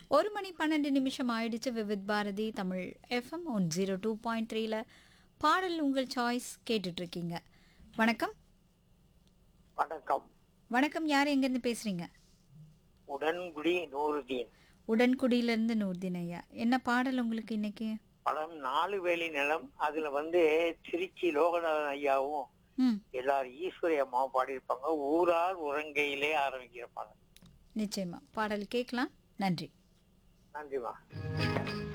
ஒரு மணி பன்னெண்டு நிமிஷம் ஆயிடுச்சு Vividh Bharati Tamil FM one zero two point த்ரீல பாடல் உங்கள் சாய்ஸ் கேட்டுட்டு இருக்கீங்க வணக்கம் வணக்கம் வணக்கம் யார் எங்கேருந்து பேசுறீங்க உடன்குடி நூறுதீன் உடன்குடியிலேருந்து நூர்தீன் ஐயா என்ன பாடல் உங்களுக்கு இன்னைக்கு படம் நாலு வேலி நிலம் அதுல வந்து திருச்சி லோகநாதன் ஐயாவும் ம் எல்லாரும் ஈஸ்வரி அம்மாவும் பாடியிருப்பாங்க ஊரார் உறங்கையிலே ஆரம்பிக்கிறப்பாங்க நிச்சயமா பாடல் கேட்கலாம் நன்றி நன்றிமா